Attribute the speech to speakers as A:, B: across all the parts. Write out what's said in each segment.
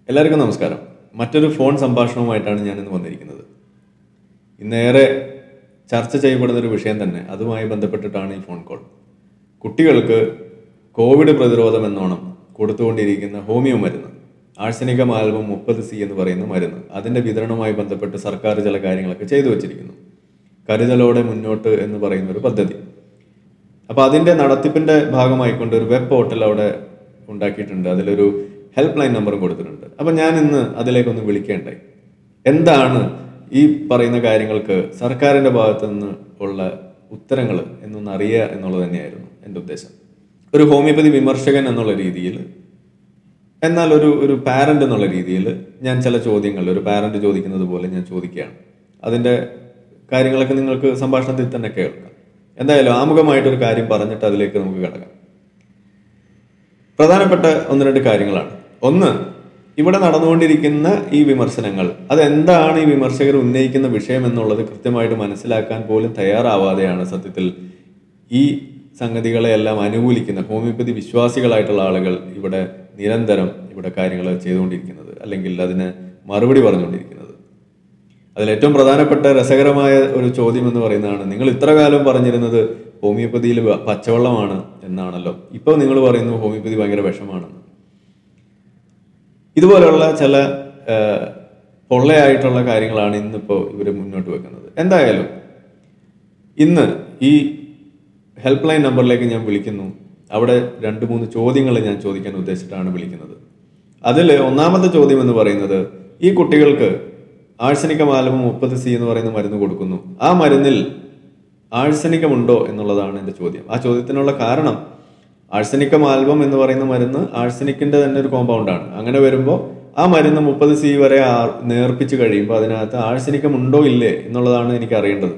A: എല്ലാവർക്കും നമസ്കാരം മറ്റൊരു ഫോൺ സംഭാഷണവുമായിട്ടാണ് ഞാൻ ഇന്ന് വന്നിരിക്കുന്നത് ഇന്നേറെ ചർച്ച ചെയ്യപ്പെടുന്ന ഒരു വിഷയം തന്നെ അതുമായി ബന്ധപ്പെട്ടിട്ടാണ് ഈ ഫോൺ കോൾ കുട്ടികൾക്ക് കോവിഡ് പ്രതിരോധം എന്നോണം കൊടുത്തുകൊണ്ടിരിക്കുന്ന ഹോമിയോ മരുന്ന് ആഴ്സനിക മാൽബം മുപ്പത് സി എന്ന് പറയുന്ന മരുന്ന് അതിന്റെ വിതരണവുമായി ബന്ധപ്പെട്ട് സർക്കാർ ചില കാര്യങ്ങളൊക്കെ ചെയ്തു വച്ചിരിക്കുന്നു കരുതലോടെ മുന്നോട്ട് എന്ന് പറയുന്ന ഒരു പദ്ധതി അപ്പോൾ അതിന്റെ നടത്തിപ്പിന്റെ ഭാഗമായിക്കൊണ്ട് ഒരു വെബ് പോർട്ടൽ അവിടെ ഉണ്ടാക്കിയിട്ടുണ്ട് അതിലൊരു ഹെൽപ്പ് ലൈൻ നമ്പറും കൊടുത്തിട്ടുണ്ട് അപ്പം ഞാൻ ഇന്ന് അതിലേക്കൊന്ന് വിളിക്കേണ്ടായി എന്താണ് ഈ പറയുന്ന കാര്യങ്ങൾക്ക് സർക്കാരിന്റെ ഭാഗത്തു നിന്ന് ഉള്ള ഉത്തരങ്ങൾ എന്നൊന്ന് അറിയുക എന്നുള്ളത് തന്നെയായിരുന്നു എൻ്റെ ഉദ്ദേശം ഒരു ഹോമിയോപ്പതി വിമർശകൻ എന്നുള്ള രീതിയിൽ എന്നാൽ ഒരു ഒരു പാരന്റ് എന്നുള്ള രീതിയിൽ ഞാൻ ചില ചോദ്യങ്ങൾ ഒരു പാരന്റ് ചോദിക്കുന്നത് പോലെ ഞാൻ ചോദിക്കുകയാണ് അതിന്റെ കാര്യങ്ങളൊക്കെ നിങ്ങൾക്ക് സംഭാഷണത്തിൽ തന്നെ കേൾക്കാം എന്തായാലും ആമുഖമായിട്ടൊരു കാര്യം പറഞ്ഞിട്ട് അതിലേക്ക് നമുക്ക് കിടക്കാം പ്രധാനപ്പെട്ട ഒന്ന് രണ്ട് കാര്യങ്ങളാണ് ഒന്ന് ഇവിടെ നടന്നുകൊണ്ടിരിക്കുന്ന ഈ വിമർശനങ്ങൾ അതെന്താണ് ഈ വിമർശകർ ഉന്നയിക്കുന്ന വിഷയം എന്നുള്ളത് കൃത്യമായിട്ട് മനസ്സിലാക്കാൻ പോലും തയ്യാറാവാതെയാണ് സത്യത്തിൽ ഈ സംഗതികളെല്ലാം അനുകൂലിക്കുന്ന ഹോമിയോപ്പതി വിശ്വാസികളായിട്ടുള്ള ആളുകൾ ഇവിടെ നിരന്തരം ഇവിടെ കാര്യങ്ങൾ ചെയ്തുകൊണ്ടിരിക്കുന്നത് അല്ലെങ്കിൽ അതിന് മറുപടി പറഞ്ഞുകൊണ്ടിരിക്കുന്നത് അതിൽ ഏറ്റവും പ്രധാനപ്പെട്ട രസകരമായ ഒരു ചോദ്യം എന്ന് പറയുന്നതാണ് നിങ്ങൾ ഇത്ര കാലം പറഞ്ഞിരുന്നത് ഹോമിയോപ്പതിയിൽ വ- പച്ചവെള്ളമാണ് എന്നാണല്ലോ ഇപ്പോൾ നിങ്ങൾ പറയുന്നു ഹോമിയോപ്പതി ഭയങ്കര വിഷമാണെന്ന് ഇതുപോലെയുള്ള ചില ആ, പൊള്ളയായിട്ടുള്ള കാര്യങ്ങളാണ് ഇന്നിപ്പോൾ ഇവർ മുന്നോട്ട് വെക്കുന്നത് എന്തായാലും ഇന്ന് ഈ ഹെൽപ്പ് ലൈൻ നമ്പറിലേക്ക് ഞാൻ വിളിക്കുന്നു അവിടെ രണ്ട് മൂന്ന് ചോദ്യങ്ങൾ ഞാൻ ചോദിക്കാൻ ഉദ്ദേശിച്ചിട്ടാണ് വിളിക്കുന്നത് അതിൽ ഒന്നാമത്തെ ചോദ്യം എന്ന് പറയുന്നത് ഈ കുട്ടികൾക്ക് ആഴ്സനിക മാലമം മുപ്പത് സി എന്ന് പറയുന്ന മരുന്ന് കൊടുക്കുന്നു ആ മരുന്നിൽ ആഴ്സനികമുണ്ടോ എന്നുള്ളതാണ് എൻ്റെ ചോദ്യം ആ ചോദ്യത്തിനുള്ള കാരണം ആഴ്സനിക മാൽബം എന്ന് പറയുന്ന മരുന്ന് ആഴ്സനിക്കിന്റെ തന്നെ ഒരു കോമ്പൗണ്ടാണ് അങ്ങനെ വരുമ്പോൾ ആ മരുന്ന് മുപ്പത് സി വരെ ആ- നേർപ്പിച്ച് കഴിയുമ്പോൾ അതിനകത്ത് ആഴ്സനികം ഉണ്ടോ ഇല്ലേ എന്നുള്ളതാണ് എനിക്ക് അറിയേണ്ടത്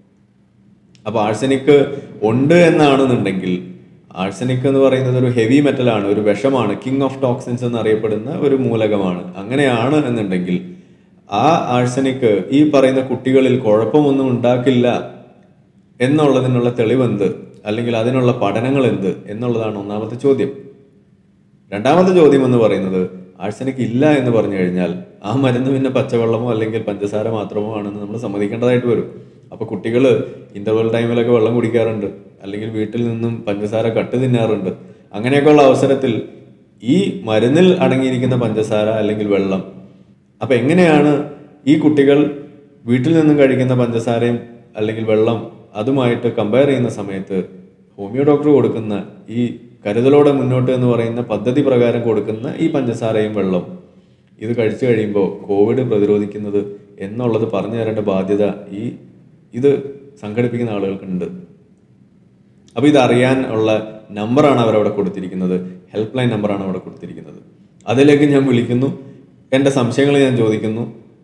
A: അപ്പൊ ആഴ്സനിക് ഉണ്ട് എന്നാണെന്നുണ്ടെങ്കിൽ ആഴ്സനിക് എന്ന് പറയുന്നത് ഒരു ഹെവി മെറ്റലാണ് ഒരു വിഷമാണ് കിങ് ഓഫ് ടോക്സിൻസ് എന്നറിയപ്പെടുന്ന ഒരു മൂലകമാണ് അങ്ങനെയാണ് എന്നുണ്ടെങ്കിൽ ആ ആഴ്സനിക് ഈ പറയുന്ന കുട്ടികളിൽ കുഴപ്പമൊന്നും ഉണ്ടാക്കില്ല എന്നുള്ളതിനുള്ള തെളിവെന്ത് അല്ലെങ്കിൽ അതിനുള്ള പഠനങ്ങൾ എന്ത് എന്നുള്ളതാണ് ഒന്നാമത്തെ ചോദ്യം രണ്ടാമത്തെ ചോദ്യം എന്ന് പറയുന്നത് ആഴ്സനിക് ഇല്ല എന്ന് പറഞ്ഞു കഴിഞ്ഞാൽ ആ മരുന്ന് പിന്നെ പച്ചവെള്ളമോ അല്ലെങ്കിൽ പഞ്ചസാര മാത്രമോ ആണെന്ന് നമ്മൾ സമ്മതിക്കേണ്ടതായിട്ട് വരും അപ്പൊ കുട്ടികൾ ഇന്റർവെൽ ടൈമിലൊക്കെ വെള്ളം കുടിക്കാറുണ്ട് അല്ലെങ്കിൽ വീട്ടിൽ നിന്നും പഞ്ചസാര കട്ട് തിന്നാറുണ്ട് അങ്ങനെയൊക്കെയുള്ള അവസരത്തിൽ ഈ മരുന്നിൽ അടങ്ങിയിരിക്കുന്ന പഞ്ചസാര അല്ലെങ്കിൽ വെള്ളം അപ്പൊ എങ്ങനെയാണ് ഈ കുട്ടികൾ വീട്ടിൽ നിന്നും കഴിക്കുന്ന പഞ്ചസാരയും അല്ലെങ്കിൽ വെള്ളം അതുമായിട്ട് കമ്പയർ ചെയ്യുന്ന സമയത്ത് ഹോമിയോ ഡോക്ടർ കൊടുക്കുന്ന ഈ കരുതലോടെ മുന്നോട്ട് എന്ന് പറയുന്ന പദ്ധതി പ്രകാരം കൊടുക്കുന്ന ഈ പഞ്ചസാരയും വെള്ളം ഇത് കഴിച്ചു കഴിയുമ്പോൾ കോവിഡ് പ്രതിരോധിക്കുന്നത് എന്നുള്ളത് പറഞ്ഞു തരേണ്ട ബാധ്യത ഈ ഇത് സംഘടിപ്പിക്കുന്ന ആളുകൾക്കുണ്ട് അപ്പോൾ ഇത് അറിയാൻ ഉള്ള നമ്പറാണ് അവരവിടെ കൊടുത്തിരിക്കുന്നത് ഹെൽപ്പ് ലൈൻ നമ്പറാണ് അവിടെ കൊടുത്തിരിക്കുന്നത് അതിലേക്ക് ഞാൻ വിളിക്കുന്നു എൻ്റെ സംശയങ്ങൾ ഞാൻ ചോദിക്കുന്നു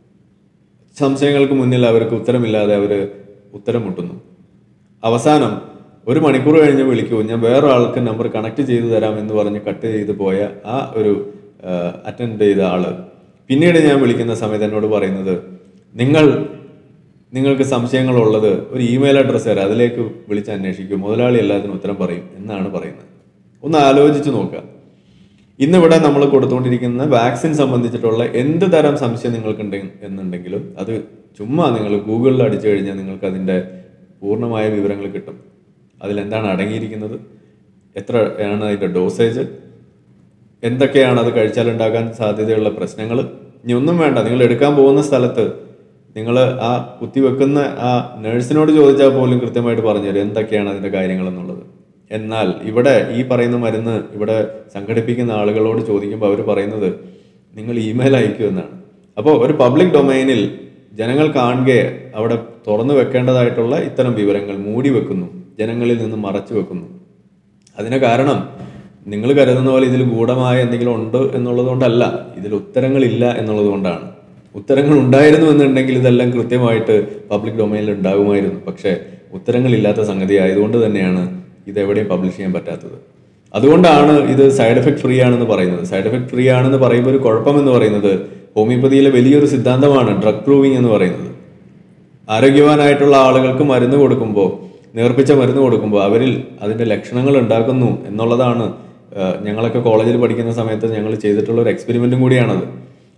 A: സംശയങ്ങൾക്ക് മുന്നിൽ അവർക്ക് ഉത്തരമില്ലാതെ അവർ ഉത്തരം മുട്ടുന്നു അവസാനം ഒരു മണിക്കൂർ കഴിഞ്ഞ് വിളിക്കൂ ഞാൻ വേറെ ആൾക്ക് നമ്പർ കണക്ട് ചെയ്തു തരാം എന്ന് പറഞ്ഞ് കട്ട് ചെയ്ത് പോയ ആ ഒരു അറ്റൻഡ് ചെയ്ത ആള് പിന്നീട് ഞാൻ വിളിക്കുന്ന സമയത്ത് എന്നോട് പറയുന്നത് നിങ്ങൾ നിങ്ങൾക്ക് സംശയങ്ങളുള്ളത് ഒരു ഇമെയിൽ അഡ്രസ്സ് തരാം അതിലേക്ക് വിളിച്ച് അന്വേഷിക്കൂ മുതലാളി എല്ലാത്തിനും ഉത്തരം പറയും എന്നാണ് പറയുന്നത് ഒന്ന് ആലോചിച്ച് നോക്കുക ഇന്നിവിടെ നമ്മൾ കൊടുത്തുകൊണ്ടിരിക്കുന്ന വാക്സിൻ സംബന്ധിച്ചിട്ടുള്ള എന്ത് തരം സംശയം നിങ്ങൾക്കുണ്ട് എന്നുണ്ടെങ്കിലും അത് ചുമ്മാ നിങ്ങൾ ഗൂഗിളിൽ അടിച്ചു കഴിഞ്ഞാൽ നിങ്ങൾക്ക് അതിൻ്റെ പൂർണ്ണമായ വിവരങ്ങൾ കിട്ടും അതിലെന്താണ് അടങ്ങിയിരിക്കുന്നത് എത്ര ആണ് അതിൻ്റെ ഡോസേജ് എന്തൊക്കെയാണ് അത് കഴിച്ചാൽ ഉണ്ടാകാൻ സാധ്യതയുള്ള പ്രശ്നങ്ങൾ ഇനി ഒന്നും വേണ്ട നിങ്ങൾ എടുക്കാൻ പോകുന്ന സ്ഥലത്ത് നിങ്ങൾ ആ കുത്തിവെക്കുന്ന ആ നഴ്സിനോട് ചോദിച്ചാൽ പോലും കൃത്യമായിട്ട് പറഞ്ഞുതരും എന്തൊക്കെയാണ് അതിൻ്റെ കാര്യങ്ങൾ എന്നുള്ളത് എന്നാൽ ഇവിടെ ഈ പറയുന്ന മരുന്ന് ഇവിടെ സംഘടിപ്പിക്കുന്ന ആളുകളോട് ചോദിക്കുമ്പോൾ അവർ പറയുന്നത് നിങ്ങൾ ഇമെയിൽ അയക്കൂ എന്നാണ് അപ്പോൾ ഒരു പബ്ലിക് ഡൊമൈനിൽ ജനങ്ങൾ കാണുക അവിടെ തുറന്നു വെക്കേണ്ടതായിട്ടുള്ള ഇത്തരം വിവരങ്ങൾ മൂടി വെക്കുന്നു ജനങ്ങളിൽ നിന്ന് മറച്ചു വെക്കുന്നു അതിന് കാരണം നിങ്ങൾ കരുതുന്ന പോലെ ഇതിൽ ഗൂഢമായ എന്തെങ്കിലും ഉണ്ട് എന്നുള്ളത് കൊണ്ടല്ല ഇതിൽ ഉത്തരങ്ങളില്ല എന്നുള്ളത് കൊണ്ടാണ് ഉത്തരങ്ങൾ ഉണ്ടായിരുന്നു എന്നുണ്ടെങ്കിൽ ഇതെല്ലാം കൃത്യമായിട്ട് പബ്ലിക് ഡൊമൈനിൽ ഉണ്ടാകുമായിരുന്നു പക്ഷേ ഉത്തരങ്ങളില്ലാത്ത സംഗതി ആയതുകൊണ്ട് തന്നെയാണ് ഇത് എവിടെയും പബ്ലിഷ് ചെയ്യാൻ പറ്റാത്തത് അതുകൊണ്ടാണ് ഇത് സൈഡ് എഫക്ട് ഫ്രീ ആണെന്ന് പറയുന്നത് സൈഡ് എഫക്ട് ഫ്രീ ആണെന്ന് പറയുമ്പോൾ ഒരു കുഴപ്പം എന്ന് പറയുന്നത് ഹോമിയോപ്പതിയിലെ വലിയൊരു സിദ്ധാന്തമാണ് ഡ്രഗ് പ്രൂവിങ് എന്ന് പറയുന്നത് ആരോഗ്യവാനായിട്ടുള്ള ആളുകൾക്ക് മരുന്ന് കൊടുക്കുമ്പോൾ നേർപ്പിച്ച മരുന്ന് കൊടുക്കുമ്പോൾ അവരിൽ അതിന്റെ ലക്ഷണങ്ങൾ ഉണ്ടാക്കുന്നു എന്നുള്ളതാണ് ആ, ഞങ്ങളൊക്കെ കോളേജിൽ പഠിക്കുന്ന സമയത്ത് ഞങ്ങൾ ചെയ്തിട്ടുള്ള ഒരു എക്സ്പെരിമെന്റും കൂടിയാണത്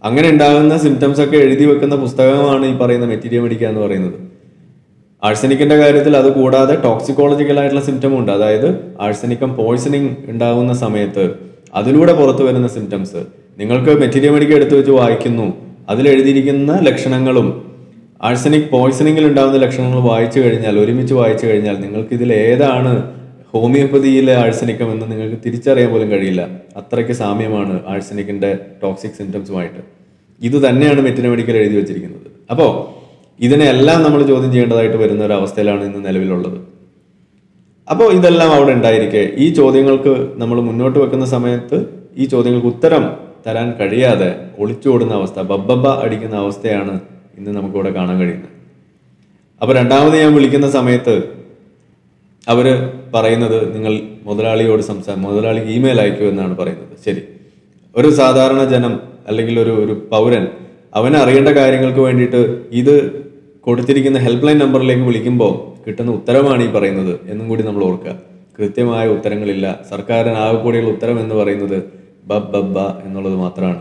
A: അങ്ങനെ ഉണ്ടാകുന്ന സിംറ്റംസ് ഒക്കെ എഴുതി വെക്കുന്ന പുസ്തകമാണ് ഈ പറയുന്ന മെറ്റീരിയ മെഡിക്ക എന്ന് പറയുന്നത് ആഴ്സനിക്കിന്റെ കാര്യത്തിൽ അത് കൂടാതെ ടോക്സിക്കോളജിക്കൽ ആയിട്ടുള്ള സിംറ്റം ഉണ്ട് അതായത് ആഴ്സനിക്കം പോയ്സണിങ് ഉണ്ടാകുന്ന സമയത്ത് അതിലൂടെ പുറത്തു വരുന്ന സിംറ്റംസ് നിങ്ങൾക്ക് മെറ്റീരിയ മെഡിക്ക എടുത്തു വെച്ച് വായിക്കുന്നു അതിൽ എഴുതിയിരിക്കുന്ന ലക്ഷണങ്ങളും ആഴ്സനിക് പോയ്സണിങ്ങിൽ ഉണ്ടാകുന്ന ലക്ഷണങ്ങൾ വായിച്ചു കഴിഞ്ഞാൽ ഒരുമിച്ച് വായിച്ചു കഴിഞ്ഞാൽ നിങ്ങൾക്ക് ഇതിൽ ഏതാണ് ഹോമിയോപ്പതിയിലെ ആഴ്സനിക്കം എന്ന് നിങ്ങൾക്ക് തിരിച്ചറിയാൻ പോലും കഴിയില്ല അത്രയ്ക്ക് സാമ്യമാണ് ആഴ്സനിക്കിന്റെ ടോക്സിക് സിംറ്റംസുമായിട്ട് ഇത് തന്നെയാണ് മെറ്റിന മെഡിക്കൽ എഴുതി വെച്ചിരിക്കുന്നത് അപ്പോൾ ഇതിനെല്ലാം നമ്മൾ ചോദ്യം ചെയ്യേണ്ടതായിട്ട് വരുന്ന ഒരു അവസ്ഥയിലാണ് ഇന്ന് നിലവിലുള്ളത് അപ്പോൾ ഇതെല്ലാം അവിടെ ഉണ്ടായിരിക്കെ ഈ ചോദ്യങ്ങൾക്ക് നമ്മൾ മുന്നോട്ട് വെക്കുന്ന സമയത്ത് ഈ ചോദ്യങ്ങൾക്ക് ഉത്തരം തരാൻ കഴിയാതെ ഒളിച്ചോടുന്ന അവസ്ഥ ബബ്ബബ അടിക്കുന്ന അവസ്ഥയാണ് ഇന്ന് നമുക്കിവിടെ കാണാൻ കഴിയുന്നത് അപ്പോൾ രണ്ടാമത് ഞാൻ വിളിക്കുന്ന സമയത്ത് അവര് പറയുന്നത് നിങ്ങൾ മുതലാളിയോട് സംസാ മുതലാളിക്ക് ഇമെയിൽ അയക്കൂ എന്നാണ് പറയുന്നത് ശരി ഒരു സാധാരണ ജനം അല്ലെങ്കിൽ ഒരു ഒരു പൗരൻ അവന് അറിയേണ്ട കാര്യങ്ങൾക്ക് വേണ്ടിയിട്ട് ഇത് കൊടുത്തിരിക്കുന്ന ഹെൽപ്പ് ലൈൻ നമ്പറിലേക്ക് വിളിക്കുമ്പോൾ കിട്ടുന്ന ഉത്തരമാണ് ഈ പറയുന്നത് എന്നും കൂടി നമ്മൾ ഓർക്കുക കൃത്യമായ ഉത്തരങ്ങളില്ല സർക്കാരിന് ആകെ കൂടിയുള്ള ഉത്തരം എന്ന് പറയുന്നത് ബബ് ബബ്ബ എന്നുള്ളത് മാത്രമാണ്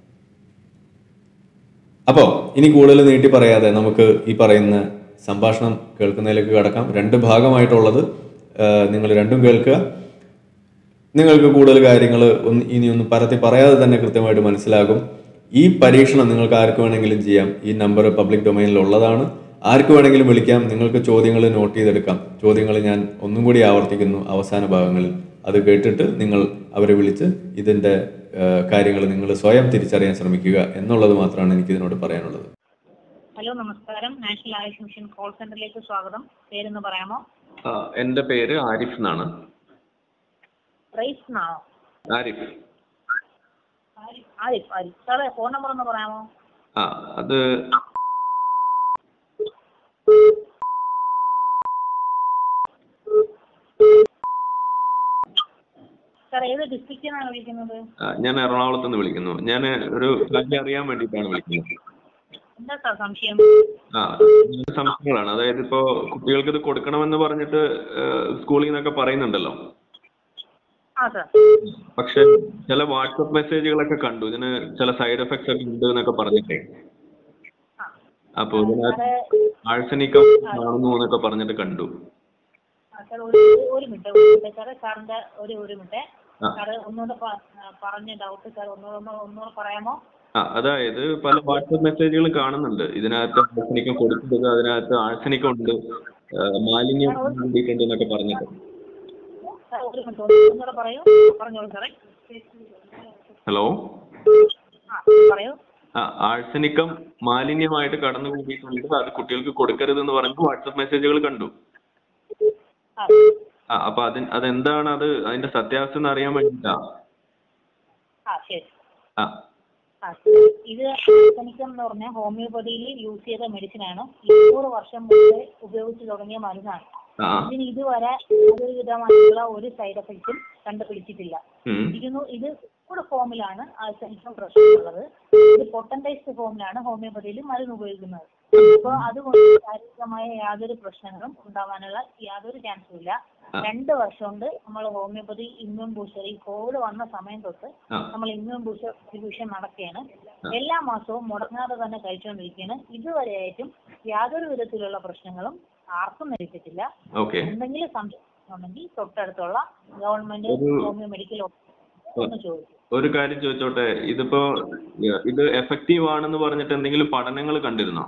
A: അപ്പോൾ ഇനി കൂടുതൽ നീട്ടി പറയാതെ നമുക്ക് ഈ പറയുന്ന സംഭാഷണം കേൾക്കുന്നതിലേക്ക് കടക്കാം രണ്ട് ഭാഗമായിട്ടുള്ളത് നിങ്ങൾ രണ്ടും കേൾക്കുക നിങ്ങൾക്ക് കൂടുതൽ കാര്യങ്ങൾ ഒന്ന് ഇനിയൊന്നും പരത്തി പറയാതെ തന്നെ കൃത്യമായിട്ട് മനസ്സിലാകും ഈ പരീക്ഷണം നിങ്ങൾക്ക് ആർക്ക് വേണമെങ്കിലും ചെയ്യാം ഈ നമ്പർ പബ്ലിക് ഡൊമൈനിൽ ഉള്ളതാണ് ആർക്ക് വേണമെങ്കിലും വിളിക്കാം നിങ്ങൾക്ക് ചോദ്യങ്ങൾ നോട്ട് ചെയ്തെടുക്കാം ചോദ്യങ്ങൾ ഞാൻ ഒന്നും കൂടി ആവർത്തിക്കുന്നു അവസാന ഭാഗങ്ങളിൽ അത് കേട്ടിട്ട് നിങ്ങൾ അവരെ വിളിച്ച് ഇതിൻ്റെ കാര്യങ്ങൾ നിങ്ങൾ സ്വയം തിരിച്ചറിയാൻ ശ്രമിക്കുക എന്നുള്ളത് മാത്രമാണ് എനിക്ക് ഇതിനോട് പറയാനുള്ളത്
B: ഹലോ നമസ്കാരം നാഷണൽ ആയുഷ് മിഷൻ കോൾ സെന്ററിലേക്ക് സ്വാഗതം പേരൊന്ന് പറയാമോ
A: എൻ്റെ പേര് ആരിഫ് എന്നാണ്
B: റൈസ് എന്നാണോ
A: ആരിഫ്
B: ആരിഫ് ആരിഫ് സാറേ ഫോൺ നമ്പർ ഒന്ന് പറയാമോ
A: ആ അത്
B: സാർ ഏത് ഡിസ്ട്രിക്റ്റിൽ നിന്നാണ് വിളിക്കുന്നത്
A: ആ, ഞാൻ എറണാകുളത്ത് നിന്ന് വിളിക്കുന്നു ഞാൻ ഒരു കാര്യം അറിയാൻ വേണ്ടിയിട്ടാണ് വിളിക്കുന്നത്
B: എന്താ സാർ സംശയം
A: ആ രണ്ട് സംശയങ്ങളാണ് അതായത് ഇപ്പോ കുട്ടികൾക്ക് ഇത് കൊടുക്കണമെന്ന് പറഞ്ഞിട്ട് സ്കൂളിൽ നിന്നൊക്കെ പറയുന്നുണ്ടല്ലോ
B: ആ സാർ
A: പക്ഷെ ചില വാട്സപ്പ് മെസ്സേജുകളൊക്കെ കണ്ടു ഇതിന് ചില സൈഡ് എഫക്ട്സ് ഒക്കെ ഉണ്ട് എന്നൊക്കെ പറഞ്ഞിട്ടേ
B: ആ
A: അപ്പൊ ഇതിനകത്ത്
B: സാറേ
A: ആഴ്സനിക്കം കാണുന്നു എന്നൊക്കെ പറഞ്ഞിട്ട് കണ്ടു
B: ആ, സാർ ഒരു ഒരു മിനിറ്റ് ഒരു മിനിറ്റ് സാറേ സാറിന്റെ ഒരു ഒരു മിനിറ്റ്
A: ആ.
B: സാറ് ഒന്നുകൂടെ പ- ആ, പറഞ്ഞ ഡൗട്ട് സാർ ഒന്നുകൂടെ ഒന്ന് ഒന്നുകൂടെ പറയാമോ
A: ആ അതായത് പല വാട്സപ്പ് മെസ്സേജുകൾ കാണുന്നുണ്ട് ഇതിനകത്ത് ആഴ്സനിക്കം കൊടുക്കുന്നത് അതിനകത്ത് ആഴ്സനിക്കം ഉണ്ട് ആ, മാലിന്യം കൂടിയിട്ടുണ്ട് എന്നൊക്കെ പറഞ്ഞിട്ട്
B: സാർ ഒരു മിനിറ്റ് ഒന്ന് ഒന്നുകൂടെ പറയൂ പറഞ്ഞോളൂ സാറേ
A: ഹലോ
B: ആ പറയൂ
A: ആ ആഴ്സനിക്കം മാലിന്യമായിട്ട് കടന്നു കൂടിയിട്ടുണ്ട് അത് കുട്ടികൾക്ക് കൊടുക്കരുതെന്ന് പറഞ്ഞിട്ട് വാട്സപ്പ് മെസ്സേജുകൾ കണ്ടു
B: ആ
A: ആ അപ്പൊ അതിന് അതെന്താണ് അത് അതിന്റെ സത്യാവസ്ഥ എന്ന് അറിയാൻ വേണ്ടിട്ടാ
B: ആ ശരി
A: ആ
B: ആ, ഇത് ആർസനിക്കം എന്ന് പറഞ്ഞാൽ ഹോമിയോപ്പതിയിൽ യൂസ് ചെയ്ത മെഡിസിൻ ആണ് ഇരുന്നൂറ് വർഷം മുമ്പ് ഉപയോഗിച്ച് തുടങ്ങിയ മരുന്നാണ്
A: ആ
B: ഇതിന് ഇതുവരെ യാതൊരു വിധമായിട്ടുള്ള ഒരു സൈഡ് എഫക്റ്റും കണ്ടുപിടിച്ചിട്ടില്ല
A: ഉം.
B: ഇരുന്നു ഇത് കൂടെ ഫോമിലാണ് ആർസനിക്കം പ്രശ്നമുള്ളത് ഇത് പൊട്ടൻറ്റൈസ്ഡ് ഫോമിലാണ് ഹോമിയോപ്പതിയിൽ മരുന്ന് ഉപയോഗിക്കുന്നത് അപ്പോൾ അതുകൊണ്ട് ശാരീരികമായ യാതൊരു പ്രശ്നങ്ങളും ഉണ്ടാവാനുള്ള യാതൊരു ചാൻസും ഇല്ല രണ്ട് വർഷം കൊണ്ട് നമ്മൾ ഹോമിയോപ്പതി ഇമ്മ്യൂൺ ബൂസ്റ്റർ ഈ കോവിഡ് വന്ന സമയം തൊട്ട്
A: ആ
B: നമ്മൾ ഇമ്മ്യൂൺ ബൂസ്റ്റർ ഡിസ്ട്രിബ്യൂഷൻ നടക്കുകയാണ് എല്ലാ മാസവും മുടങ്ങാതെ തന്നെ കഴിച്ചുകൊണ്ടിരിക്കുകയാണ് ഇതുവരെയായിട്ടും യാതൊരു വിധത്തിലുള്ള പ്രശ്നങ്ങളും ആർക്കും ലഭിച്ചിട്ടില്ല
A: ഓക്കെ
B: എന്തെങ്കിലും സംശയം ഉണ്ടെങ്കിൽ തൊട്ടടുത്തുള്ള ഗവൺമെന്റ്
A: ഒരു-
B: ഹോമിയോ മെഡിക്കൽ ഒന്ന് ചോദിക്കും
A: ഒരു കാര്യം ചോദിച്ചോട്ടെ ഇതിപ്പോ ഏ, ഇത് എഫക്റ്റീവ് ആണെന്ന് പറഞ്ഞിട്ട് എന്തെങ്കിലും പഠനങ്ങൾ കണ്ടിരുന്നോ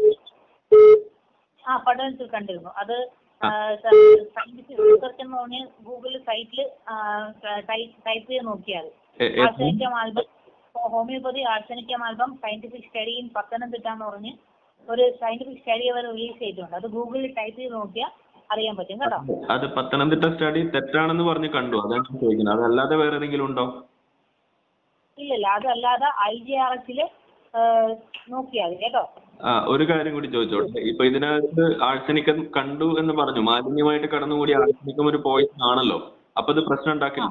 B: ആ പഠനത്തിൽ കണ്ടിരുന്നു അത് സയന്റിഫിക് റിസർച്ച് എന്ന് പറഞ്ഞ് ഗൂഗിൾ സൈറ്റിൽ ടൈപ്പ് ചെയ്ത് നോക്കിയാൽ
A: എ- എ-
B: arsenicum album homeopathy arsenicum album scientific study in Pathanamthitta എന്ന് പറഞ്ഞ് ഒരു സയന്റിഫിക് സ്റ്റഡി അവർ റിലീസ് ചെയ്തിട്ടുണ്ട് അത് ഗൂഗിളിൽ ടൈപ്പ് ചെയ്ത് നോക്കിയാൽ അറിയാൻ പറ്റും കേട്ടോ
A: അത് പത്തനംതിട്ട സ്റ്റഡി തെറ്റാണെന്ന് പറഞ്ഞ് കണ്ടു അതാണ് ഞാൻ ചോദിക്കുന്നത് അതല്ലാതെ വേറെ ഏതെങ്കിലും ഉണ്ടോ
B: ഇല്ലില്ല അതല്ലാതെ ഐ ജി ആർ എസിൽ നോക്കിയാൽ മതി കേട്ടോ
A: ആ ഒരു കാര്യം കൂടി ചോദിച്ചോട്ടെ ഇപ്പൊ ഇതിനകത്ത് ആഴ്സനിക്കം കണ്ടു എന്ന് പറഞ്ഞു മാലിന്യമായിട്ട് കടന്നുകൂടി ആഴ്സനിക്കം ഒരു പോയിസൺ ആണല്ലോ അപ്പൊ ഇത് പ്രശ്നം ഉണ്ടാക്കില്ല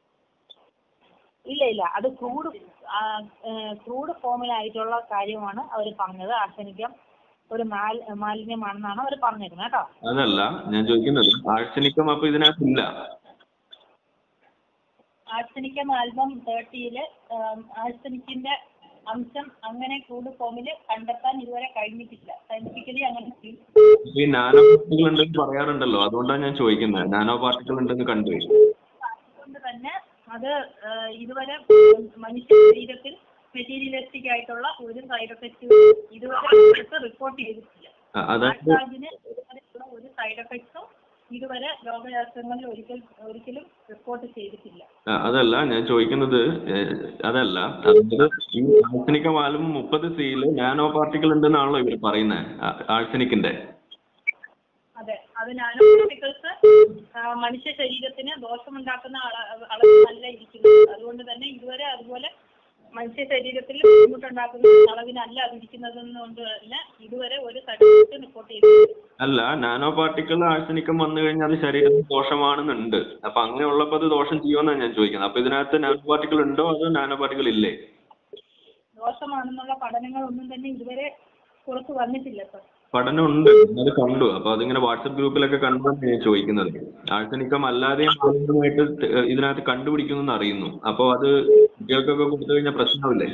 B: ഇല്ല ഇല്ല അത് ക്രൂഡ് ക്രൂഡ് ഫോമിലായിട്ടുള്ള കാര്യമാണ് അവർ പറഞ്ഞത് ആർസനിക്കം ഒരു മാൽ മാലിന്യമാണെന്നാണ് അവർ പറഞ്ഞിരുന്നത് കേട്ടോ
A: അതല്ല ഞാൻ ചോദിക്കുന്നത് ആഴ്സനിക്കം അപ്പൊ ഇതിനകത്ത് ഇല്ല
B: ആർസനിക്കം ആൽബം തേർട്ടിയില് ആർസനിക്കിന്റെ അംശം അങ്ങനെ ക്രൂഡ് ഫോമിൽ കണ്ടെത്താൻ ഇതുവരെ കഴിഞ്ഞിട്ടില്ല സയന്റിഫിക്കലി അങ്ങനെ
C: ഈ നാനോ പാർട്ടികൾ ഉണ്ടെന്ന് പറയാറുണ്ടല്ലോ അതുകൊണ്ടാണ് ഞാൻ ചോദിക്കുന്നത് നാനോ പാർട്ടികൾ ഉണ്ടെന്ന് കണ്ടു
B: അതുകൊണ്ട് തന്നെ അത് ഏഹ്, ഇതുവരെ മനുഷ്യ ശരീരത്തിൽ മെറ്റീരിയലിസ്റ്റിക് ആയിട്ടുള്ള ഒരു സൈഡ് എഫക്റ്റ് ഇതുവരെ റിപ്പോർട്ട് ചെയ്തിട്ടില്ല
C: അ- അതായത്
B: ആൾക്കാരിന് ഇതുവരെയുള്ള ഒരു സൈഡ് എഫക്ട്സും ഇതുവരെ ലോകരാഷ്ട്രങ്ങളിൽ ഒരിക്കൽ ഒരിക്കലും റിപ്പോർട്ട് ചെയ്തിട്ടില്ല
C: ആ, അതല്ല ഞാൻ ചോദിക്കുന്നത് ഏഹ്, അതല്ല അതായത് ഈ ആഴ്സനിക മാലും മുപ്പത് സിയിൽ നാനോ പാർട്ടിക്കിൾ ഉണ്ടെന്നാണല്ലോ ഇവർ പറയുന്നത് ആഴ്സനിക്കിന്റെ
B: അതെ അത് നാനോ പാർട്ടിക്കിൾസ് മനുഷ്യ ശരീരത്തിന് ദോഷമുണ്ടാക്കുന്ന അള- അളവിലല്ല ഇരിക്കുന്നത് അതുകൊണ്ട് തന്നെ ഇതുവരെ അതുപോലെ മനുഷ്യ ശരീരത്തിൽ ബുദ്ധിമുട്ടുണ്ടാക്കുന്ന അളവിനല്ല അതിരിക്കുന്നത് കൊണ്ട് തന്നെ ഇതുവരെ ഒരു സർട്ടിഫിക്കറ്റ് റിപ്പോർട്ട് ചെയ്തിട്ടില്ല
C: അല്ല നാനോ പാർട്ടിക്കിൾ ആഴ്സനിക്കം വന്നു കഴിഞ്ഞാൽ അത് ശരീരത്തിന് ദോഷമാണെന്നുണ്ട് അപ്പൊ അങ്ങനെയുള്ളപ്പോൾ അത് ദോഷം ചെയ്യുമെന്നാണ് ഞാൻ ചോദിക്കുന്നത് അപ്പൊ ഇതിനകത്ത് നാനോ പാർട്ടിക്കിൾ ഉണ്ടോ അതോ നാനോ പാർട്ടിക്കിൾ ഇല്ലേ
B: ദോഷമാണെന്നുള്ള പഠനങ്ങളൊന്നും തന്നെ ഇതുവരെ പുറത്തു വന്നിട്ടില്ല സർ
C: പഠനം ഉണ്ട് അത് കണ്ടു അപ്പൊ അതിങ്ങനെ വാട്സപ്പ് ഗ്രൂപ്പിലൊക്കെ കണ്ടാണ് ഞാൻ ചോദിക്കുന്നത് ആഴ്സനിക്കം അല്ലാതെയും ആളുകളുമായിട്ട് ഇതിനകത്ത് കണ്ടുപിടിക്കുന്നു എന്ന് അറിയുന്നു അപ്പൊ അത് കുട്ടികൾക്കൊക്കെ കൊടുത്തു കഴിഞ്ഞാൽ പ്രശ്നമില്ലേ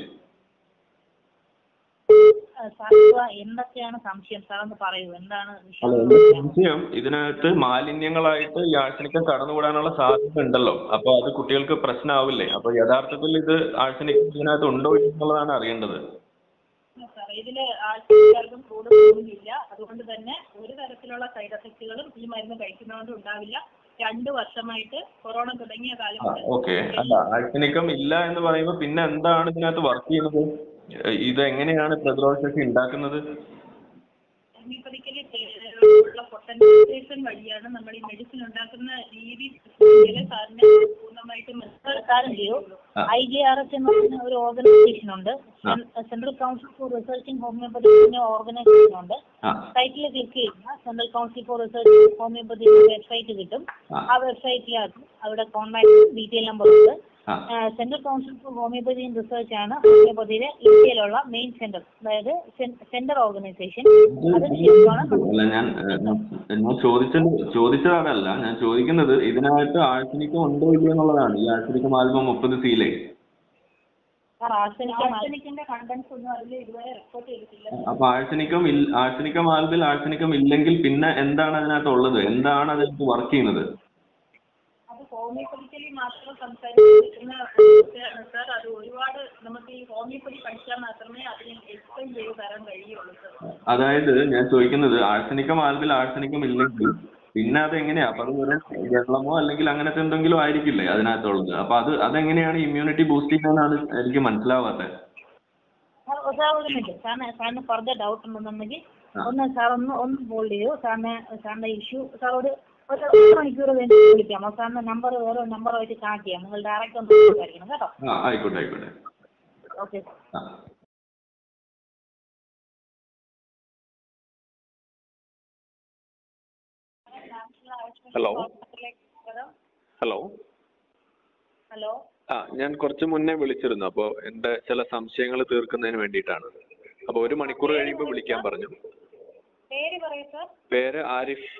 B: സാർ ഇപ്പൊ എന്തൊക്കെയാണ് സംശയം സാർ ഒന്ന് പറയൂ എന്താണ്
C: അല്ല
B: വിഷയം
C: എന്റെ സംശയം ഇതിനകത്ത് മാലിന്യങ്ങളായിട്ട് ഈ ആഴ്സനിക്കം കടന്നുകൂടാനുള്ള സാധ്യത ഉണ്ടല്ലോ അപ്പൊ അത് കുട്ടികൾക്ക് പ്രശ്നമാവില്ലേ അപ്പൊ യഥാർത്ഥത്തിൽ ഇത് ആഴ്സനിക്കം ഇതിനകത്ത് ഉണ്ടോ എന്നുള്ളതാണ് അറിയേണ്ടത്
B: സാർ ഇതില് ആൾക്കാർക്കും കൂടുതലൊന്നുമില്ല അതുകൊണ്ട് തന്നെ ഒരു തരത്തിലുള്ള സൈഡ് എഫക്റ്റുകളും ഈ മരുന്ന് കഴിക്കുന്നതുകൊണ്ട് ഉണ്ടാവില്ല രണ്ട് വർഷമായിട്ട് കൊറോണ തുടങ്ങിയ കാലം മുതൽ
C: ഓക്കെ അല്ല ആഴ്സനിക്കം ഇല്ല എന്ന് പറയുമ്പോൾ പിന്നെ എന്താണ് ഇതിനകത്ത് വർക്ക് ചെയ്യുന്നത് ഏഹ് ഇത് എങ്ങനെയാണ് പ്രതിരോധ ശക്തി ഉണ്ടാക്കുന്നത്
B: ഹോമിയോപ്പതിക്കലി ഉള്ള പൊട്ടൻഷ്യലൈസേഷൻ വഴിയാണ് നമ്മൾ ഈ മെഡിസിൻ ഉണ്ടാക്കുന്ന രീതി ഇതില് സാറിന് പൂർണ്ണമായിട്ടും മനസ്സിലാക്കാൻ ചെയ്യൂ ഐ ജി ആർ എസ് എന്ന് പറയുന്ന ഒരു ഓർഗനൈസേഷൻ ഉണ്ട് central council for researching homeopathy organization ഉണ്ട്
C: ആ
B: സൈറ്റിൽ ക്ലിക്ക് ചെയ്യുക central council for research homeopathy website കിട്ടും
C: ആ.
B: ആ വെബ്സൈറ്റിനകത്ത് അവിടെ കോൺടാക്ട് ഡീറ്റെയിൽ നമ്പർ ഉണ്ട്
C: ആ
B: central council for homeopathy and research ആണ് ഹോമിയോപ്പതിയിലെ ഇന്ത്യയിലുള്ള മെയിൻ സെന്റർ അതായത് സെന്റർ ഓർഗനൈസേഷൻ അത് ശരിയാണ്
C: അല്ല ഞാൻ ഏഹ്, ഞാൻ ചോദിച്ചത് ചോദിച്ചത് അതല്ല ഞാൻ ചോദിക്കുന്നത് ഇതിനകത്ത് ആഴ്സനിക്കം ഉണ്ടോ ഇല്ലയോ എന്നുള്ളതാണ് ഈ ആഴ്സനിക്കം ആൽബം മുപ്പത് സീലേ
B: ആർസനിക്കിന്റെ കണ്ടന്റ്സ് ഒന്നും അതിൽ ഇതുവരെ റിപ്പോർട്ട് ചെയ്തിട്ടില്ല
C: അപ്പൊ ആഴ്സനിക്കം ഇൽ ആഴ്സനിക്കം ആൽബിൽ ആഴ്സനിക്കം ഇല്ലെങ്കിൽ പിന്നെ എന്താണ് അതിനകത്ത് ഉള്ളത് എന്താണ് അതിനകത്ത് വർക്ക് ചെയ്യുന്നത്
B: അത് ഹോമിയോപ്പതിക്കലി മാത്രം സംസാരിക്കുന്ന വിഷയമാണ് സാർ അത് ഒരുപാട് നമുക്ക് ഈ ഹോമിയോപ്പതി പഠിച്ചാൽ മാത്രമേ അതിനെ എക്സ്പ്ലെയിൻ ചെയ്ത് തരാൻ കഴിയുള്ളൂ സാർ
C: അതായത് ഞാൻ ചോദിക്കുന്നത് ആഴ്സനിക്കം ആൽബിൽ ആഴ്സനിക്കം ഇല്ലെങ്കിൽ പിന്നെ അത് എങ്ങനെയാ അപ്പൊ അത് വെറും വെള്ളമോ അല്ലെങ്കിൽ അങ്ങനത്തെ എന്തെങ്കിലും ആയിരിക്കില്ലേ അതിനകത്തുള്ളത് അപ്പൊ അത് അതെങ്ങനെയാണ് ഇമ്മ്യൂണിറ്റി ബൂസ്റ്റ് ചെയ്യുന്നതെന്നാണ് എനിക്ക് മനസ്സിലാവാത്തത്
B: സാർ സാർ ഒരു മിനിറ്റ് സാറിന് സാറിന് ഫർദർ ഡൗട്ട് ഉണ്ടെന്നുണ്ടെങ്കിൽ ഒന്ന് സാർ ഒന്ന് ഒന്ന് ഹോൾഡ് ചെയ്യൂ സാറിന് സാറിന്റെ ഇഷ്യൂ സാർ ഒരു ഒരു ഒരു മണിക്കൂർ കഴിഞ്ഞ് വിളിക്കാമോ സാറിന്റെ നമ്പർ വേറെ നമ്പറുമായിട്ട് കണക്ട് ചെയ്യാം നിങ്ങൾ ഡയറക്റ്റ് ഒന്ന് സംസാരിക്കണം കേട്ടോ
C: ആ ആയിക്കോട്ടെ ആയിക്കോട്ടെ
B: ഓക്കെ
C: ആ ഹലോ ഹലോ
B: ഹലോ
C: ആ ഞാൻ കുറച്ച് മുന്നേ വിളിച്ചിരുന്നു അപ്പോൾ എൻ്റെ ചില സംശയങ്ങൾ തീർക്കുന്നതിന് വേണ്ടിയിട്ടാണ് അപ്പോൾ ഒരു മണിക്കൂർ കഴിയുമ്പോൾ വിളിക്കാൻ പറഞ്ഞു
B: പേര് പറയൂ സാർ
C: പേര് ആരിഫ്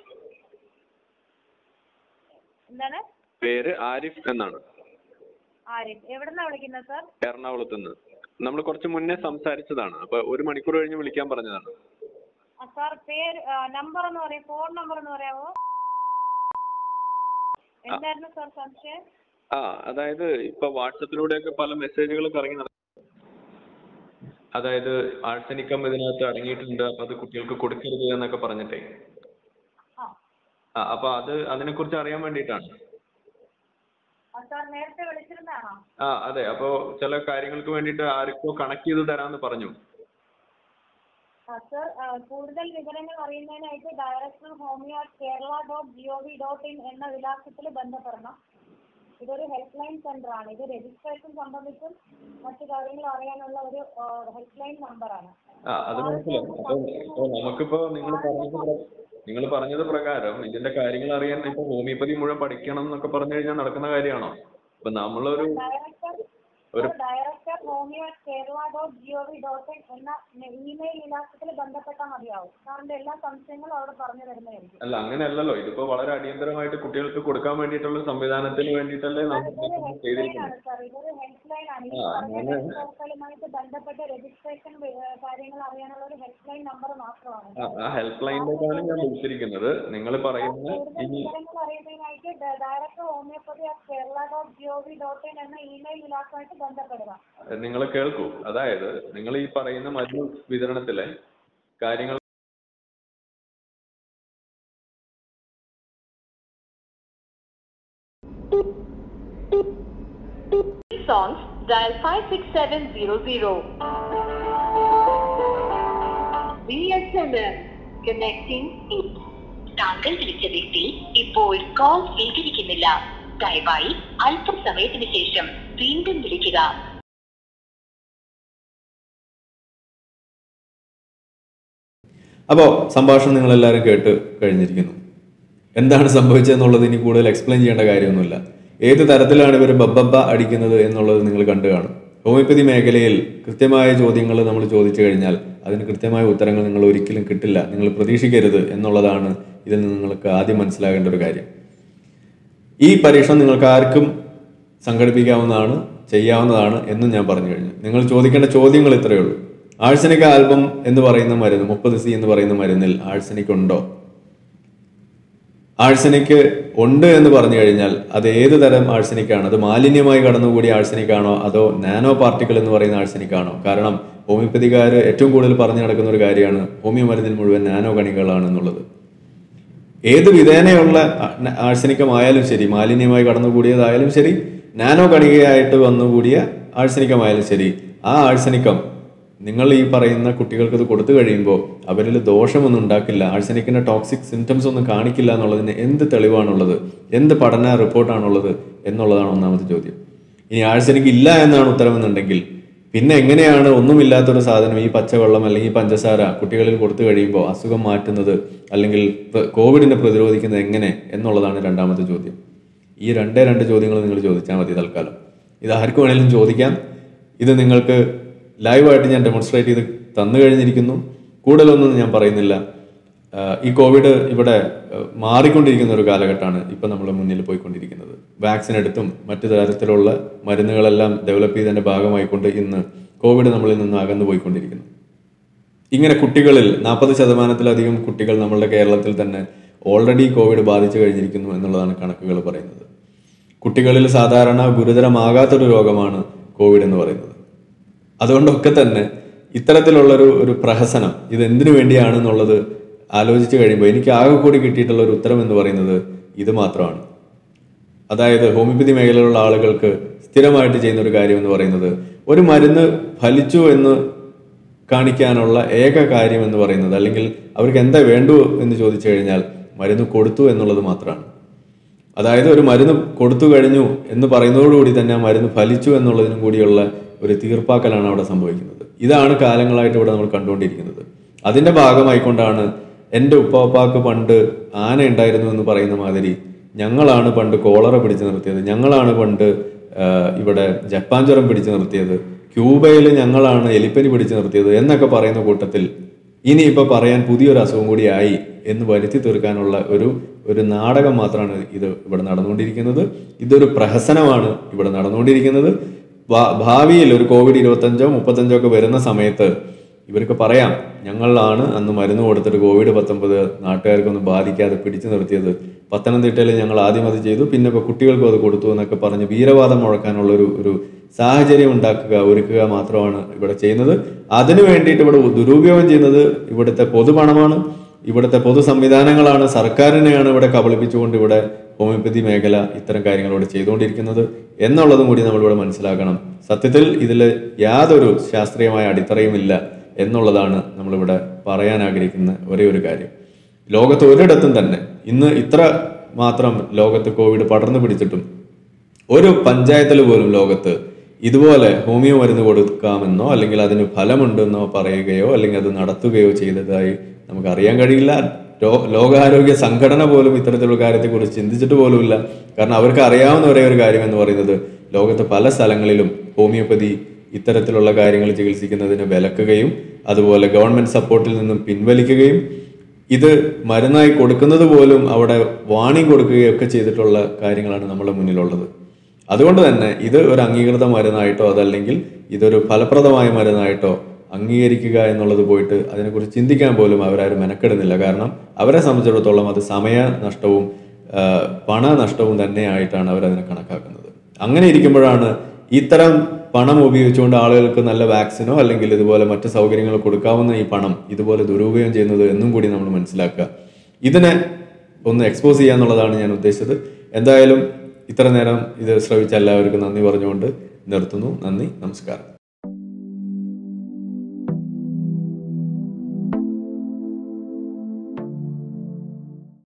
B: എന്താണ്
C: പേര് ആരിഫ് എന്നാണ്
B: ആരിഫ് എവിടെന്നാ വിളിക്കുന്നത് സാർ
C: എറണാകുളത്ത് നിന്ന് നമ്മൾ കുറച്ച് മുന്നേ സംസാരിച്ചതാണ് അപ്പോൾ ഒരു മണിക്കൂർ കഴിഞ്ഞ് വിളിക്കാൻ പറഞ്ഞതാണ്
B: ആ, സാർ പേര് നമ്പർ എന്ന് പറയാം ഫോൺ നമ്പർ എന്ന് പറയാമോ എന്തായിരുന്നു സാർ സംശയം
C: ആ അതായത് ഇപ്പൊ വാട്സപ്പിലൂടെയൊക്കെ പല മെസ്സേജുകൾ കറങ്ങി നട അതായത് ആഴ്സനിക്കം ഇതിനകത്ത് അടങ്ങിയിട്ടുണ്ട് അപ്പൊ അത് കുട്ടികൾക്ക് കൊടുക്കരുത് എന്നൊക്കെ പറഞ്ഞിട്ടേ
B: ആ
C: ആ അപ്പൊ അത് അതിനെ കുറിച്ച് അറിയാൻ വേണ്ടിയിട്ടാണ്
B: ആ, സാർ നേരത്തെ വിളിച്ചിരുന്നാണോ
C: ആ അതെ അപ്പോ ചില കാര്യങ്ങൾക്ക് വേണ്ടിയിട്ട് ആർക്കോ കണക്ട് ചെയ്ത് തരാമെന്ന് പറഞ്ഞു
B: ആ, സർ ആ, കൂടുതൽ വിവരങ്ങൾ അറിയുന്നതിനായിട്ട് director homeo Kerala dot G O V dot in എന്ന വിലാസത്തിൽ ബന്ധപ്പെടണം ഇതൊരു ഹെൽപ്പ് ലൈൻ സെന്റർ ആണ് ഇത് രജിസ്ട്രേഷൻ സംബന്ധിച്ചും മറ്റു കാര്യങ്ങൾ അറിയാനുള്ള ഒരു ഹെൽപ്പ് ലൈൻ നമ്പറാണ്
C: ആ അത് മനസ്സിലായി അപ്പൊ ഇപ്പൊ നമുക്കിപ്പോ നിങ്ങൾ പറഞ്ഞത് നിങ്ങൾ പറഞ്ഞത് പ്രകാരം ഇതിന്റെ കാര്യങ്ങൾ അറിയാൻ ഇപ്പൊ ഹോമിയോപ്പതി മുഴുവൻ പഠിക്കണം എന്നൊക്കെ പറഞ്ഞു കഴിഞ്ഞാൽ നടക്കുന്ന കാര്യമാണോ ഇപ്പൊ നമ്മളൊരു
B: ഡയറക്ടർ
C: ഒരു
B: director homeo Kerala dot G O V dot in എന്ന ഇമെയിൽ വിലാസത്തിൽ ബന്ധപ്പെട്ടാൽ മതിയാവും സാറിന്റെ എല്ലാ സംശയങ്ങളും അവിടെ പറഞ്ഞു തരുന്നതായിരിക്കും
C: അല്ല അങ്ങനെയല്ലല്ലോ ഇതിപ്പോ വളരെ അടിയന്തരമായിട്ട് കുട്ടികൾക്ക് കൊടുക്കാൻ വേണ്ടിയിട്ടുള്ള സംവിധാനത്തിന് വേണ്ടിയിട്ടല്ലേ നമ്മൾ
B: ഇതൊരു
C: ഇതൊക്കെ
B: ഹെൽപ്പ് ലൈൻ
C: ചെയ്തിരിക്കുന്നത്
B: ആണ് സാർ ഇതൊരു ഹെൽപ്പ് ലൈൻ ആണ് ഈ
C: ആ,
B: പറഞ്ഞ
C: ഞാന്
B: ഡോക്ടർമാരുമായിട്ട് ബന്ധപ്പെട്ട രജിസ്ട്രേഷൻ കാര്യങ്ങൾ അറിയാനുള്ള ഒരു ഹെൽപ്പ് ലൈൻ നമ്പർ മാത്രമാണ്
C: ആ- ആ ഹെൽപ്പ് ലൈനിലേക്കാണ് ഞാൻ വിളിച്ചിരിക്കുന്നത് നിങ്ങൾ പറയുന്ന
B: കൂടുതൽ
C: ഇനി
B: വിവരങ്ങൾ അറിയുന്നതിനായിട്ട് director homeopathy Kerala dot G O V dot in എന്ന ഇമെയിൽ വിലാസമായിട്ട് ബന്ധപ്പെടുക
C: നിങ്ങൾ കേൾക്കൂ അതായത് നിങ്ങൾ ഈ പറയുന്ന മരുന്ന് വിതരണത്തിലെ കാര്യങ്ങൾ
D: songs, dial 56700. BSNL connecting it. താങ്കൾ വിളിച്ച വ്യക്തി ഇപ്പോൾ കോൾ സ്വീകരിക്കുന്നില്ല ദയവായി അല്പസമയത്തിന് ശേഷം വീണ്ടും വിളിക്കുക
A: അപ്പോൾ സംഭാഷണം നിങ്ങളെല്ലാവരും കേട്ട് കഴിഞ്ഞിരിക്കുന്നു എന്താണ് സംഭവിച്ചതെന്നുള്ളത് ഇനി കൂടുതൽ എക്സ്പ്ലെയിൻ ചെയ്യേണ്ട കാര്യമൊന്നുമില്ല ഏത് തരത്തിലാണ് ഇവർ ബബ്ബബ്ബ അടിക്കുന്നത് എന്നുള്ളത് നിങ്ങൾ കണ്ടു കാണും ഹോമിയോപ്പതി മേഖലയിൽ കൃത്യമായ ചോദ്യങ്ങൾ നമ്മൾ ചോദിച്ചു കഴിഞ്ഞാൽ അതിന് കൃത്യമായ ഉത്തരങ്ങൾ നിങ്ങൾ ഒരിക്കലും കിട്ടില്ല നിങ്ങൾ പ്രതീക്ഷിക്കരുത് എന്നുള്ളതാണ് ഇതിൽ നിന്ന് നിങ്ങൾക്ക് ആദ്യം മനസ്സിലാകേണ്ട ഒരു കാര്യം ഈ പരീക്ഷണം നിങ്ങൾക്ക് ആർക്കും സംഘടിപ്പിക്കാവുന്നതാണ് ചെയ്യാവുന്നതാണ് എന്നും ഞാൻ പറഞ്ഞു കഴിഞ്ഞു നിങ്ങൾ ചോദിക്കേണ്ട ചോദ്യങ്ങൾ ഇത്രയേ ഉള്ളൂ ആഴ്സനിക് ആൽബം എന്ന് പറയുന്ന മരുന്ന് മുപ്പത് സി എന്ന് പറയുന്ന മരുന്നിൽ ആഴ്സനിക് ഉണ്ടോ ആഴ്സനിക് ഉണ്ട് എന്ന് പറഞ്ഞു കഴിഞ്ഞാൽ അത് ഏത് തരം ആഴ്സനിക് ആണ് അത് മാലിന്യമായി കടന്നുകൂടിയ ആഴ്സനിക് ആണോ അതോ നാനോ പാർട്ടിക്കിൾ എന്ന് പറയുന്ന ആഴ്സനിക് ആണോ കാരണം ഹോമിയോപ്പതിക്കാർ ഏറ്റവും കൂടുതൽ പറഞ്ഞു നടക്കുന്ന ഒരു കാര്യമാണ് ഹോമിയോ മരുന്നിൽ മുഴുവൻ നാനോ കണികളാണ് എന്നുള്ളത് ഏത് വിധേനയുള്ള ആ- ആഴ്സനിക്കമായാലും ശരി മാലിന്യമായി കടന്നുകൂടിയതായാലും ശരി നാനോ കണികയായിട്ട് വന്നുകൂടിയ ആഴ്സനിക്കമായാലും ശരി ആ ആഴ്സനിക്കം നിങ്ങൾ ഈ പറയുന്ന കുട്ടികൾക്ക് ഇത് കൊടുത്തു കഴിയുമ്പോൾ അവരിൽ ദോഷമൊന്നും ഉണ്ടാക്കില്ല ആഴ്സനിക്കിന്റെ ടോക്സിക് സിംറ്റംസ് ഒന്നും കാണിക്കില്ല എന്നുള്ളതിന് എന്ത് തെളിവാണുള്ളത് എന്ത് പഠന റിപ്പോർട്ടാണുള്ളത് എന്നുള്ളതാണ് ഒന്നാമത്തെ ചോദ്യം ഇനി ആഴ്സനിക്ക് ഇല്ല എന്നാണ് ഉത്തരമെന്നുണ്ടെങ്കിൽ പിന്നെ എങ്ങനെയാണ് ഒന്നുമില്ലാത്തൊരു സാധനം ഈ പച്ചവെള്ളം അല്ലെങ്കിൽ ഈ പഞ്ചസാര കുട്ടികളിൽ കൊടുത്തു കഴിയുമ്പോൾ അസുഖം മാറ്റുന്നത് അല്ലെങ്കിൽ പ്ര- കോവിഡിനെ പ്രതിരോധിക്കുന്നത് എങ്ങനെ എന്നുള്ളതാണ് രണ്ടാമത്തെ ചോദ്യം ഈ രണ്ടേ രണ്ട് ചോദ്യങ്ങൾ നിങ്ങൾ ചോദിച്ചാൽ മതി തൽക്കാലം ഇത് ആർക്ക് വേണേലും ചോദിക്കാം ഇത് നിങ്ങൾക്ക് ലൈവായിട്ട് ഞാൻ ഡെമോൺസ്ട്രേറ്റ് ചെയ്ത് തന്നു കഴിഞ്ഞിരിക്കുന്നു കൂടുതലൊന്നും ഞാൻ പറയുന്നില്ല ആഹ് ഈ കോവിഡ് ഇവിടെ ആഹ് മാറിക്കൊണ്ടിരിക്കുന്ന ഒരു കാലഘട്ടമാണ് ഇപ്പം നമ്മൾ മുന്നിൽ പോയിക്കൊണ്ടിരിക്കുന്നത് വാക്സിൻ എടുത്തും മറ്റു തരത്തിലുള്ള മരുന്നുകളെല്ലാം ഡെവലപ്പ് ചെയ്തതിന്റെ ഭാഗമായിക്കൊണ്ട് ഇന്ന് കോവിഡ് നമ്മളിൽ നിന്ന് അകന്നു പോയിക്കൊണ്ടിരിക്കുന്നു ഇങ്ങനെ കുട്ടികളിൽ നാൽപ്പത് ശതമാനത്തിലധികം കുട്ടികൾ നമ്മളുടെ കേരളത്തിൽ തന്നെ ഓൾറെഡി കോവിഡ് ബാധിച്ചു കഴിഞ്ഞിരിക്കുന്നു എന്നുള്ളതാണ് കണക്കുകൾ പറയുന്നത് കുട്ടികളിൽ സാധാരണ ഗുരുതരമാകാത്തൊരു രോഗമാണ് കോവിഡ് എന്ന് പറയുന്നത് അതുകൊണ്ടൊക്കെ തന്നെ ഇത്തരത്തിലുള്ളൊരു ഒരു പ്രഹസനം ഇത് എന്തിനു വേണ്ടിയാണെന്നുള്ളത് ആലോചിച്ച് കഴിയുമ്പോൾ എനിക്ക് ആകെ കൂടി കിട്ടിയിട്ടുള്ള ഒരു ഉത്തരം എന്ന് പറയുന്നത് ഇത് മാത്രമാണ് അതായത് ഹോമിയോപ്പതി മേഖലയിലുള്ള ആളുകൾക്ക് സ്ഥിരമായിട്ട് ചെയ്യുന്ന ഒരു കാര്യം എന്ന് പറയുന്നത് ഒരു മരുന്ന് ഫലിച്ചു എന്ന് കാണിക്കാനുള്ള ഏക കാര്യം എന്ന് പറയുന്നത് അല്ലെങ്കിൽ അവർക്ക് എന്താ വേണ്ടു എന്ന് ചോദിച്ചു കഴിഞ്ഞാൽ മരുന്ന് കൊടുത്തു എന്നുള്ളത് മാത്രമാണ് അതായത് ഒരു മരുന്ന് കൊടുത്തു കഴിഞ്ഞു എന്ന് പറയുന്നതോടുകൂടി തന്നെ ആ മരുന്ന് ഫലിച്ചു എന്നുള്ളതിനും കൂടിയുള്ള ഒരു തീർപ്പാക്കലാണ് അവിടെ സംഭവിക്കുന്നത് ഇതാണ് കാലങ്ങളായിട്ട് ഇവിടെ നമ്മൾ കണ്ടുകൊണ്ടിരിക്കുന്നത് അതിന്റെ ഭാഗമായിക്കൊണ്ടാണ് എൻ്റെ ഉപ്പാപ്പാക്ക് പണ്ട് ആന ഉണ്ടായിരുന്നു എന്ന് പറയുന്ന മാതിരി ഞങ്ങളാണ് പണ്ട് കോളറ പിടിച്ചു നിർത്തിയത് ഞങ്ങളാണ് പണ്ട് ആ, ഇവിടെ ജപ്പാൻ ജ്വരം പിടിച്ചു നിർത്തിയത് ക്യൂബയിൽ ഞങ്ങളാണ് എലിപ്പനി പിടിച്ചു നിർത്തിയത് എന്നൊക്കെ പറയുന്ന കൂട്ടത്തിൽ ഇനി ഇപ്പൊ പറയാൻ പുതിയൊരു അസുഖം കൂടി ആയി എന്ന് വരുത്തി തീർക്കാനുള്ള ഒരു ഒരു നാടകം മാത്രമാണ് ഇത് ഇവിടെ നടന്നുകൊണ്ടിരിക്കുന്നത് ഇതൊരു പ്രഹസനമാണ് ഇവിടെ നടന്നുകൊണ്ടിരിക്കുന്നത് ഭാ- ഭാവിയിൽ ഒരു കോവിഡ് ഇരുപത്തഞ്ചോ മുപ്പത്തഞ്ചോ ഒക്കെ വരുന്ന സമയത്ത് ഇവർക്ക് പറയാം ഞങ്ങളാണ് അന്ന് മരുന്ന് കൊടുത്തിട്ട് കോവിഡ് പത്തൊമ്പത് നാട്ടുകാർക്കൊന്നും ബാധിക്കാതെ പിടിച്ചു നിർത്തിയത് പത്തനംതിട്ടയിൽ ഞങ്ങൾ ആദ്യം അത് ചെയ്തു പിന്നെ ഇപ്പോൾ കുട്ടികൾക്കും അത് കൊടുത്തു എന്നൊക്കെ പറഞ്ഞ് വീരവാദം മുഴക്കാനുള്ള ഒരു ഒരു സാഹചര്യം ഉണ്ടാക്കുക ഒരുക്കുക മാത്രമാണ് ഇവിടെ ചെയ്യുന്നത് അതിനു വേണ്ടിയിട്ട് ഇവിടെ ദുരുപയോഗം ചെയ്യുന്നത് ഇവിടുത്തെ പൊതുപണമാണ് ഇവിടുത്തെ പൊതു സംവിധാനങ്ങളാണ് സർക്കാരിനെയാണ് ഇവിടെ കബളിപ്പിച്ചുകൊണ്ട് ഇവിടെ ഹോമിയോപ്പതി മേഖല ഇത്തരം കാര്യങ്ങൾ ഇവിടെ ചെയ്തുകൊണ്ടിരിക്കുന്നത് എന്നുള്ളതും കൂടി നമ്മളിവിടെ മനസ്സിലാക്കണം സത്യത്തിൽ ഇതിൽ യാതൊരു ശാസ്ത്രീയമായ അടിത്തറയുമില്ല എന്നുള്ളതാണ് നമ്മളിവിടെ പറയാൻ ആഗ്രഹിക്കുന്ന ഒരേ ഒരു കാര്യം ലോകത്ത് ഒരിടത്തും തന്നെ ഇന്ന് ഇത്ര മാത്രം ലോകത്ത് കോവിഡ് പടർന്നു പിടിച്ചിട്ടും ഒരു പഞ്ചായത്തിൽ പോലും ലോകത്ത് ഇതുപോലെ ഹോമിയോ മരുന്ന് കൊടുക്കാമെന്നോ അല്ലെങ്കിൽ അതിന് ഫലമുണ്ടെന്നോ പറയുകയോ അല്ലെങ്കിൽ അത് നടത്തുകയോ ചെയ്തതായി നമുക്ക് അറിയാൻ കഴിയില്ല ലോ- ലോകാരോഗ്യ സംഘടന പോലും ഇത്തരത്തിലുള്ള കാര്യത്തെക്കുറിച്ച് ചിന്തിച്ചിട്ട് പോലുമില്ല കാരണം അവർക്ക് അറിയാവുന്ന ഒരേ ഒരു കാര്യം എന്ന് പറയുന്നത് ലോകത്ത് പല സ്ഥലങ്ങളിലും ഹോമിയോപ്പതി ഇത്തരത്തിലുള്ള കാര്യങ്ങൾ ചികിത്സിക്കുന്നതിന് വിലക്കുകയും അതുപോലെ ഗവൺമെന്റ് സപ്പോർട്ടിൽ നിന്നും പിൻവലിക്കുകയും ഇത് മരുന്നായി കൊടുക്കുന്നത് പോലും അവിടെ വാണിംഗ് കൊടുക്കുകയും ഒക്കെ ചെയ്തിട്ടുള്ള കാര്യങ്ങളാണ് നമ്മുടെ മുന്നിലുള്ളത് അതുകൊണ്ട് തന്നെ ഇത് ഒരു അംഗീകൃത മരുന്നായിട്ടോ അതല്ലെങ്കിൽ ഇതൊരു ഫലപ്രദമായ മരുന്നായിട്ടോ അംഗീകരിക്കുക എന്നുള്ളത് പോയിട്ട് അതിനെക്കുറിച്ച് ചിന്തിക്കാൻ പോലും അവരാരും മെനക്കെടുന്നില്ല കാരണം അവരെ സംബന്ധിച്ചിടത്തോളം അത് സമയ നഷ്ടവും ആ, പണനഷ്ടവും തന്നെയായിട്ടാണ് അവരതിനെ കണക്കാക്കുന്നത് അങ്ങനെ ഇരിക്കുമ്പോഴാണ് ഇത്തരം പണം ഉപയോഗിച്ചുകൊണ്ട് ആളുകൾക്ക് നല്ല വാക്സിനോ അല്ലെങ്കിൽ ഇതുപോലെ മറ്റ് സൗകര്യങ്ങൾ കൊടുക്കാവുന്ന ഈ പണം ഇതുപോലെ ദുരുപയോഗം ചെയ്യുന്നത് എന്നും കൂടി നമ്മൾ മനസ്സിലാക്കുക ഇതിനെ ഒന്ന് എക്സ്പോസ് ചെയ്യുക എന്നുള്ളതാണ് ഞാൻ ഉദ്ദേശിച്ചത് എന്തായാലും ഇത്ര നേരം ഇത് ശ്രവിച്ച എല്ലാവർക്കും നന്ദി പറഞ്ഞുകൊണ്ട് നിർത്തുന്നു നന്ദി നമസ്കാരം